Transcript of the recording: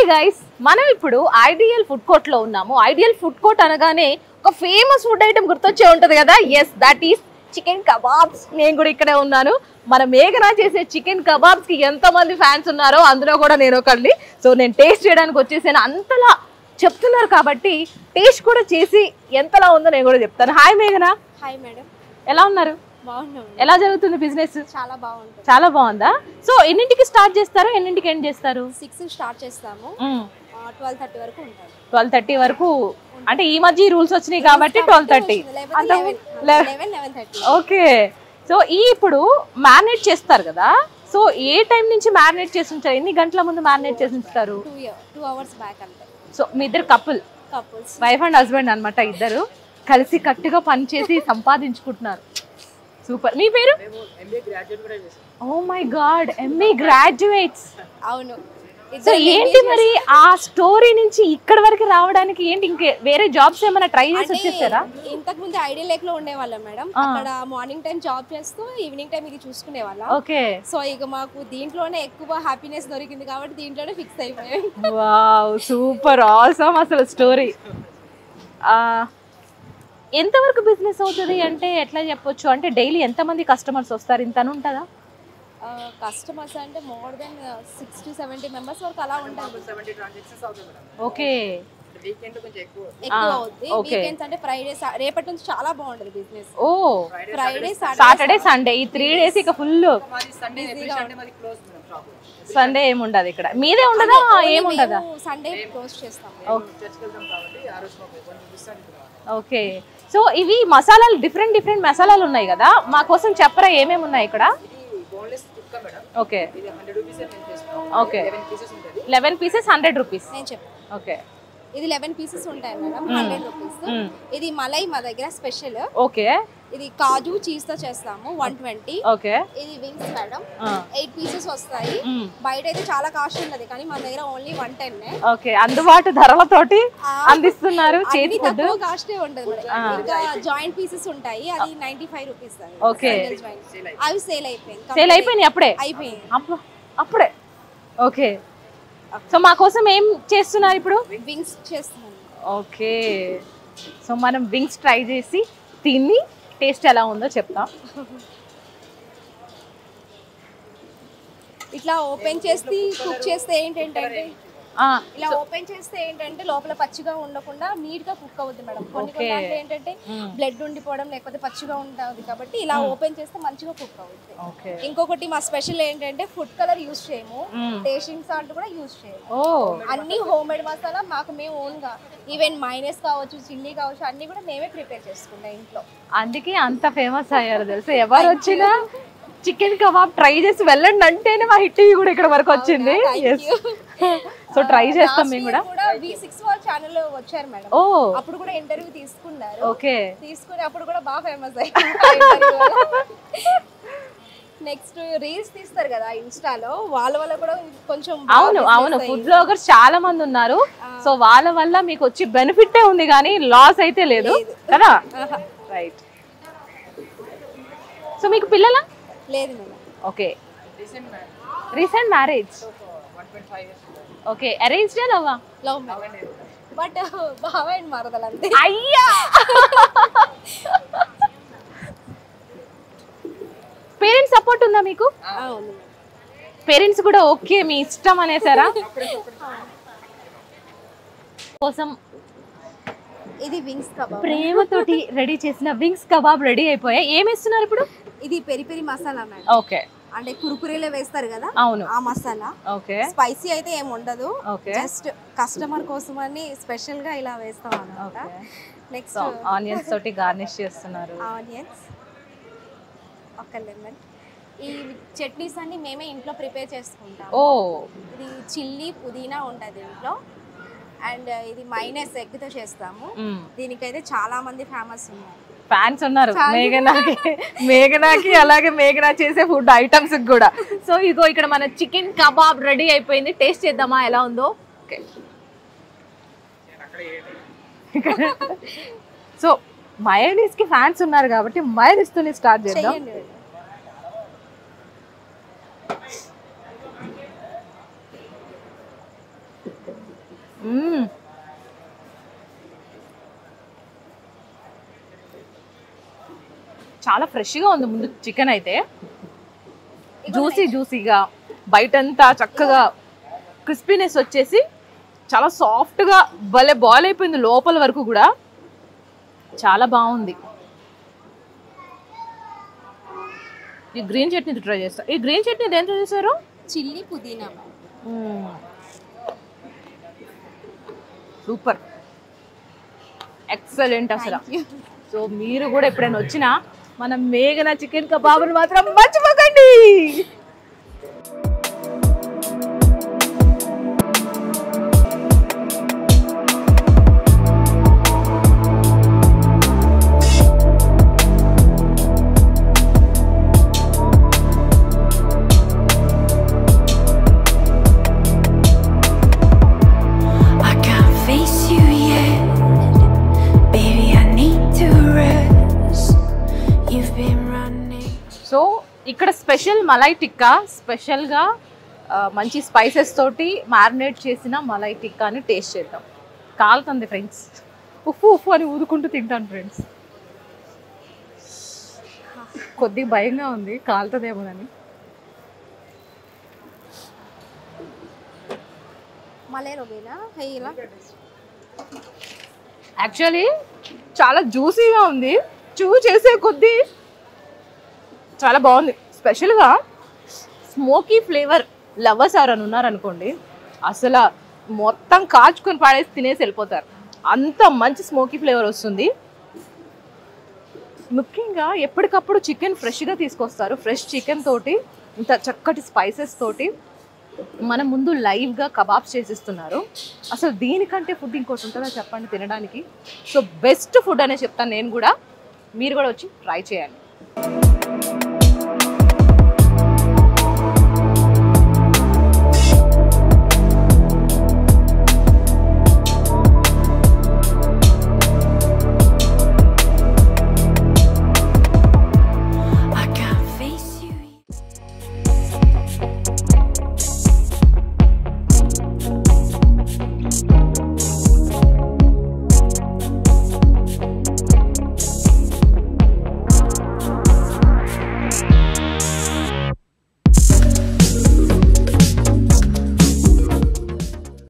Guys మనం ఇప్పుడు ideal food court లో ఉన్నాము ఐడియల్ ఫుడ్ కోర్ట్ అనగానే ఒక ఫేమస్ ఫుడ్ ఐటమ్ గుర్తొచ్చే ఉంటది కదా yes that is chicken kebabs నేను కూడా ఇక్కడే ఉన్నాను మన మేఘనా చేసే చికెన్ కబాబ్స్ కి ఎంత మంది ఫ్యాన్స్ ఉన్నారో అందులో కూడా నేను ఒకళ్ళని సో నేను టేస్ట్ చేయడానికి వచ్చేసాను అంతలా చెప్తున్నారు కాబట్టి టేస్ట్ కూడా చేసి ఎంతలా ఉందో నేను కూడా చెప్తాను హాయ్ మేఘనా హాయ్ మేడం ఎలా ఉన్నారు బాగున్నాం ఎలా జరుగుతుంది బిజినెస్ చాలా బాగుంటుంది చాలా బాగుందా సో ఎన్నింటికి స్టార్ట్ చేస్తారు ఎన్నింటికి ఎండ్ చేస్తారు సిక్స్ స్టార్ట్ చేస్తాము ట్వెల్వ్ థర్టీ వరకు ఉంటుంది ట్వెల్వ్ థర్టీ వరకు అంటే ఈ మధ్య రూల్స్ వచ్చినాయి కాబట్టి twelve thirty eleven eleven thirty okay so ఈ ఇప్పుడు మ్యారినేట్ చేస్తారు కదా సో ఏ టైం నుంచి మ్యారినేట్ చేసి ఉంచారు ఎన్ని గంటల ముందు మ్యారినేట్ చేసి ఉంచుతారు టూ టూ అవర్స్ బ్యాక్ అంతే సో మీ ఇద్దరు couple couples wife and husband అన్నమాట ఇద్దరు కలిసి కట్టుగా పనిచేసి సంపాదించుకుంటున్నారు సూపర్ మీ పేరు oh my God MA graduates అవును సో ఇద్దరు ఏంటి మరి ఆ స్టోరీ నుంచి ఇక్కడ వరకు రావడానికి ఏంటి ఇంకే వేరే జాబ్స్ ఏమైనా ట్రై చేసి వచ్చేసారా ఇంతకు ముందు ఐడియా లేక్ లో ఉండేవాళ్ళం మేడం అక్కడ మార్నింగ్ టైం జాబ్ చేస్తూ ఈవినింగ్ టైం ఇది చూసుకునే వాళ్ళం ఓకే సో ఇక మాకు దీంట్లోనే ఎక్కువ హ్యాపీనెస్ దొరికింది కాబట్టి దీంట్లోనే ఫిక్స్ అయిపోయాం వావ్ సూపర్ ఆసమ్ అసలు స్టోరీ ఎంతవరకు బిజినెస్ అవుతుంది అంటే ఎట్లా చెప్పొచ్చు అంటే డైలీ ఎంతమంది కస్టమర్స్ వస్తారు ఇంత అని ఉంటుందా కస్టమర్స్ అంటే more than six to seventy members వరకు అలా ఉంటుంది సెవెంటీ ట్రాన్సాక్షన్స్ అవుతాయి మేడం ఓకే వీకెండ్ కొంచెం ఎక్కువ ఎక్కువ అవుద్ది okay. వీకెండ్స్ అంటే ఫ్రైడే రేపటి నుంచి చాలా బాగుంటుంది బిజినెస్ ఓ ఫ్రైడే సాటర్డే సండే ఈ త్రీ డేస్ ఇక ఫుల్ మాది సండే ఎవ్రీ సండే మాది క్లోజ్ మేడం షాప్ సండే ఏముండదు ఇక్కడ మీదే ఉండదా ఏముండదా సండే క్లోజ్ చేస్తాం చర్చ్కి వెళ్తాం కాబట్టి ఆ రోజు మాకు కొంచెం డిస్కౌంట్ ఓకే సో ఇవి మసాలాలు డిఫరెంట్ డిఫరెంట్ మసాలాలు ఉన్నాయి కదా మా కోసం చెప్పరా ఏమేమి ఉన్నాయి ఇక్కడ ఇది బోన్లెస్ టిక్కా మేడం ఓకే ఇది హండ్రెడ్ రూపీస్ మేము చేస్తున్నాం Okay. లెవెన్ పీసెస్ ఉంటుంది లెవెన్ పీసెస్ హండ్రెడ్ రూపీస్ నేను చెప్తాను ఓకే ఇది లెవెన్ పీసెస్ ఉంటాయి మేడం హండ్రెడ్ రూపీస్ ఇది మలై మా దగ్గర స్పెషల్ ఓకే ఇది కాజు చీజ్ తో చేస్తాము వన్ ట్వంటీ ఓకే ఇది వింగ్స్ మేడం ఎయిట్ పీసెస్ వస్తాయి బయట అయితే చాలా కాస్ట్ ఉన్నది కానీ మన దగ్గర ఓన్లీ వన్ టెన్ ఓకే అందుబాటు ధరలతోటి అందిస్తున్నారు చేతి అన్ని ఫుడ్ తక్కువ కాస్టే ఉంటుంది మేడం ఇంకా జాయింట్ పీసెస్ ఉంటాయి అది నైన్టీ ఫైవ్ రూపీస్ Okay. అవి సేల్ అయిపోయింది సేల్ అయిపోయినాయి అప్పుడే అయిపోయింది అబ్బా, అప్పుడే ఓకే సో మా కోసం ఏం చేస్తున్నారు ఇప్పుడు వింగ్స్ చేస్తున్నాను ఓకే సో మనం వింగ్స్ ట్రై చేసి తిని టేస్ట్ ఎలా ఉందో చెప్తాం ఇట్లా ఓపెన్ చేసి కుక్ చేస్తే ఏంటంటే ఆ, ఇలా ఓపెన్ చేస్తే ఏంటంటే లోపల పచ్చిగా ఉండకుండా నీట్ గా కుక్ అవుతుంది మేడం కొన్ని కొన్ని దాంట్లో ఏంటంటే బ్లడ్ ఉండిపోవడం లేకపోతే పచ్చిగా ఉంటుంది కాబట్టి ఇలా ఓపెన్ చేస్తే మంచిగా కుక్ అవుతుంది ఓకే ఇంకొకటి మా స్పెషల్ ఏంటంటే ఫుడ్ కలర్ యూస్ చేయము టేస్టింగ్ సాల్ట్ కూడా యూస్ చేయము ఓ అన్ని హోమ్ మేడ్ మసాలా మాకు మేము ఓన్ గా ఈవెన్ మైనస్ కావచ్చు చిల్లీ కావచ్చు అన్ని కూడా మేమే ప్రిపేర్ చేసుకుంటాం ఇంట్లో అందుకే అంత ఫేమస్ అయ్యారు తెలుసు ఎవరు వచ్చినా చికెన్ కబాబ్ ట్రై చేసి వెళ్ళండి అంటేనే మా హిట్ టీవీ కూడా ఇక్కడ వరకు వచ్చింది Thank you. సో ట్రై చేస్తాం Last మేము year కూడా కూడా వి సిక్స్ వాళ్ళ ఛానల్ లో వచ్చారు మేడం ఓ అప్పుడు కూడా ఇంటర్వ్యూ తీసుకున్నారు ఓకే తీసుకుని అప్పుడు కూడా బాగా ఫేమస్ అయ్యారు నెక్స్ట్ రీల్స్ తీస్తారు కదా ఇన్స్టాలో వాళ్ళ వల్ల కూడా కొంచెం బాగా అవును business అవును అయ్యింది. ఫుడ్ బ్లాగర్స్ చాలా మంది ఉన్నారు సో వాళ్ళ వల్ల మీకు వచ్చి బెనిఫిట్ ఉంది కానీ లాస్ అయితే లేదు కదా రైట్ సో మీకు పిల్లలా లేదు madam okay recent ma'am recent marriage one point five years okay arrange లవ్వా లవ్ మ్యారేజ్ బట్ బావ అండ్ మరదలు అంతే అయ్యా పేరెంట్స్ సపోర్ట్ ఉందా మీకు అవును పేరెంట్స్ కూడా ఓకే మీ ఇష్టం అనేసారా కోసం ఇది వింగ్స్ కబాబ్ ప్రేమతోటి రెడీ చేసిన వింగ్స్ కబాబ్ రెడీ అయిపోయాయి ఏం వేస్తున్నారు ఇప్పుడు ఇది peri peri masala madam okay అంటే కురుకురేలో వేస్తారు కదా అవును ఆ మసాలా ఓకే స్పైసీ అయితే ఏం ఉండదు ఓకే జస్ట్ కస్టమర్ కోసం అని స్పెషల్ గా ఇలా వేస్తాం అన్నమాట నెక్స్ట్ సో ఆనియన్స్ తోటి గార్నిష్ చేస్తున్నారు ఆనియన్స్ ఒక లెమన్ ఈ చట్నీస్ అన్ని మేమే ఇంట్లో ప్రిపేర్ చేసుకుంటాం ఓ ఇది చిల్లీ పుదీనా ఉంటుంది ఇంట్లో అండ్ ఇది మైనస్ ఎగ్తో చేస్తాము దీనికైతే చాలా మంది ఫేమస్ ఉన్నారు ఫ్యాన్స్ ఉన్నారు మేఘనాకి మేఘనాకి అలాగే మేఘనా చేసే ఫుడ్ ఐటమ్స్ కూడా సో ఇగో ఇక్కడ మన చికెన్ కబాబ్ రెడీ అయిపోయింది టేస్ట్ చేద్దామా ఎలా ఉందో ఓకే సో మయోనీస్ కి ఫ్యాన్స్ ఉన్నారు కాబట్టి మయోనీస్ తోనే స్టార్ట్ చేద్దాం చెయ్యండి మ్మ్. చాలా ఫ్రెష్గా ఉంది ముందు చికెన్ అయితే జ్యూసీ జ్యూసీగా బయటంతా చక్కగా క్రిస్పీనెస్ వచ్చేసి చాలా సాఫ్ట్గా భలే బాయిల్ అయిపోయింది లోపల వరకు కూడా చాలా బాగుంది ఈ గ్రీన్ చట్నీ ట్రై చేస్తా ఈ గ్రీన్ చట్నీ దేంతో చేశారు చిల్లీ పుదీనా సూపర్ ఎక్సలెంట్ అసలు సో మీరు కూడా ఎప్పుడైనా వచ్చినా మన మేఘన చికెన్ కబాబులు మాత్రం మర్చిపోకండి I can't face you yet. Baby, I need to rest. You've been running. So ఇక్కడ స్పెషల్ మలై టిక్కా స్పెషల్గా ఆ, మంచి స్పైసెస్ తోటి మ్యారినేట్ చేసిన మలై టిక్కాని టేస్ట్ చేద్దాం కాలుతుంది ఫ్రెండ్స్ ఉఫ్ఫు ఉఫ్ఫు అని ఊదుకుంటూ తింటాను ఫ్రెండ్స్ కొద్దిగా భయంగా ఉంది కాలుతుందేమోనని మలై రోబేనా హై ఇలా యాక్చువల్లీ చాలా జ్యూసీగా ఉంది చూ చేసే కొద్దీ చాలా బాగుంది స్పెషల్గా స్మోకీ ఫ్లేవర్ లవర్స్ ఎవరైనా ఉన్నారనుకోండి అసలు మొత్తం కాచుకొని పాడేసి తినేసి వెళ్ళిపోతారు అంత మంచి స్మోకీ ఫ్లేవర్ వస్తుంది ముఖ్యంగా ఎప్పటికప్పుడు చికెన్ ఫ్రెష్గా తీసుకొస్తారు ఫ్రెష్ చికెన్ తోటి ఇంత చక్కటి స్పైసెస్ తోటి మన ముందు లైవ్గా కబాబ్స్ చేసిస్తున్నారు అసలు దీనికంటే ఫుడ్ ఇంకోటి ఉంటుందా చెప్పండి తినడానికి సో బెస్ట్ ఫుడ్ అనే చెప్తాను నేను కూడా మీరు కూడా వచ్చి ట్రై చేయండి